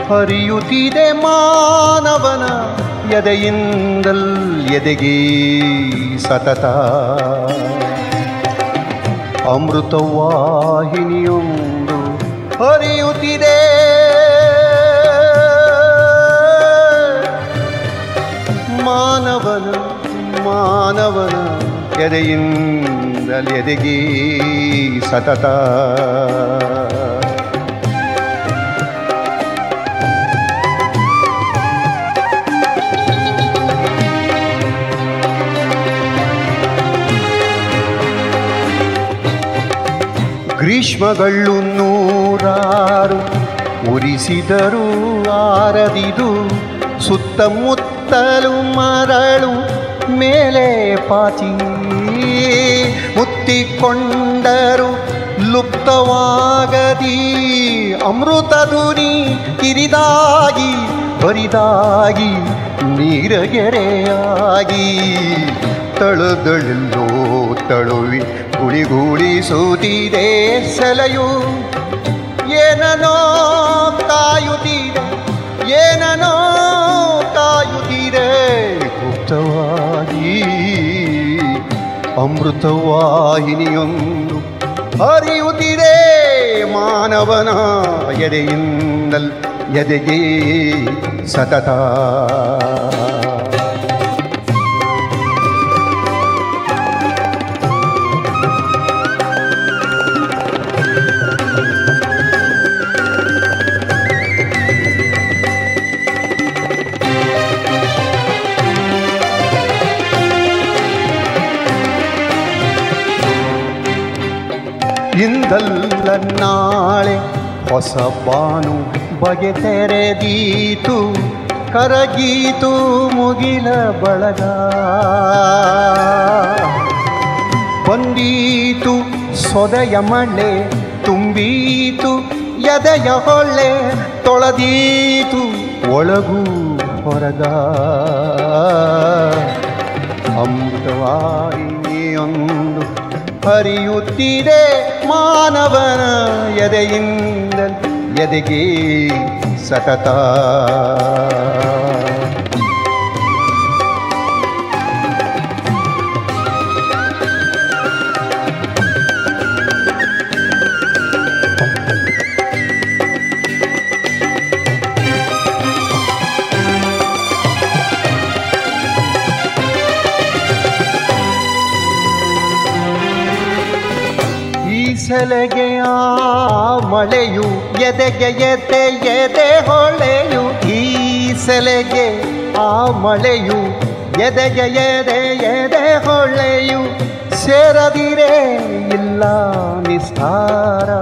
ಹರಿಯುತ್ತಿದೆ ಮಾನವನ ಎದೆಯಿಂದಲ್ ಎದೆಗೆ ಸತತ ಅಮೃತವಾಹಿನಿಯೊಂದು ಹರಿಯುತ್ತಿದೆ ಮಾನವನ ಮಾನವನ ಎದೆಯಿಂದಲ್ ಎದೆಗೆ ಸತತ ಗ್ರೀಷ್ಮಗಳು ನೂರಾರು ಉರಿಸಿದರೂ ಆರದಿದು ಸುತ್ತಮುತ್ತಲು ಮರಳು ಮೇಲೆ ಪಾಚಿ ಮುತ್ತಿಕೊಂಡರು ಲುಪ್ತವಾಗದಿ ಅಮೃತ ಧ್ವನಿ ಕಿರಿದಾಗಿ ಬರಿದಾಗಿ ನೀರಗೆರೆಯಾಗಿ ತಳುದಳೆಲ್ಲೋ ತಳುವಿ ಗುಳಿಗೂಡಿಸುತ್ತಿದೆ ಸೆಲೆಯು ಏನನೋ ಕಾಯುತ್ತಿದೆ ಏನನೋ ಕಾಯುತ್ತಿದೆ ಗುಪ್ತವಾಗಿ ಅಮೃತವಾಹಿನಿಯೊಂದು ಹರಿಯುತ್ತಿದೆ ಮಾನವನ ಎದೆಯಿಂದಲ್ ಎದೆಗೆ ಸತತ ಇಂದಲ್ಲ ನಾಳೆ ಹೊಸ ಬಾನು ಬಗೆ ತೆರೆದೀತು ಕರಗೀತು ಮುಗಿಲ ಬಳಗ ಬಂದೀತು ಸೊದೆಯ ಮಳೆ ತುಂಬೀತು ಎದೆಯ ಹೊಳ್ಳೆ ತೊಳೆದೀತು ಒಳಗೂ ಹೊರಗ ಅಮೃತವಾಹಿನಿಯೊಂದು ಹರಿಯುತ್ತಿದೆ ಮಾನವನ ಎದೆಯಿಂದ ಎದೆಗೆ ಸತತ ಈ ಸೆಲೆಗೆ ಆ ಮಳೆಯು ಎದೆಗೆ ಎದೆ ಎದೆ ಹೊಳೆಯು ಈ ಸೆಲೆಗೆ ಆ ಮಳೆಯು ಎದೆಗೆ ಎದೆ ಎದೆ ಹೊಳೆಯು ಸೇರದಿರೇ ಇಲ್ಲ ನಿಸ್ತಾರ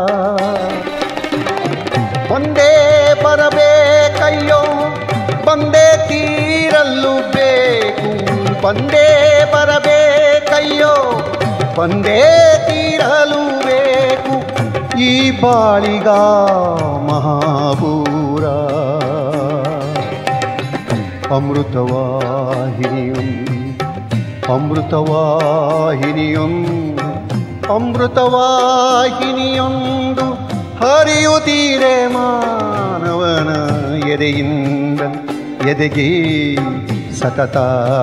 ಒಂದೇ ಬರಬೇಕಯ್ಯೋ ಬಂದೇ ತೀರಲು ಬೇಕು ಬಂದೇ ಬರಬೇಕಯ್ಯೋ ಬಂದೇ ತೀರಲು ಬೇಕು ಈ ಬಾಳಿಗ ಮಹಾಪೂರ ಅಮೃತವಾಹಿನಿಯೊಂದು ಅಮೃತವಾಹಿನಿಯೊಂದು ಅಮೃತವಾಹಿನಿಯೊಂದು ಹರಿಯುತ್ತೀರೆ ಮಾನವನ ಎದೆಯಿಂದ ಎದೆಗೆ ಸತತ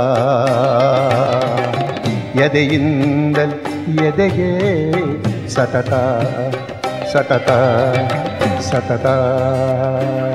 ಎದೆಯಿಂದ ಎದೆಗೆ ಸತತ ಸತತ ಸತತ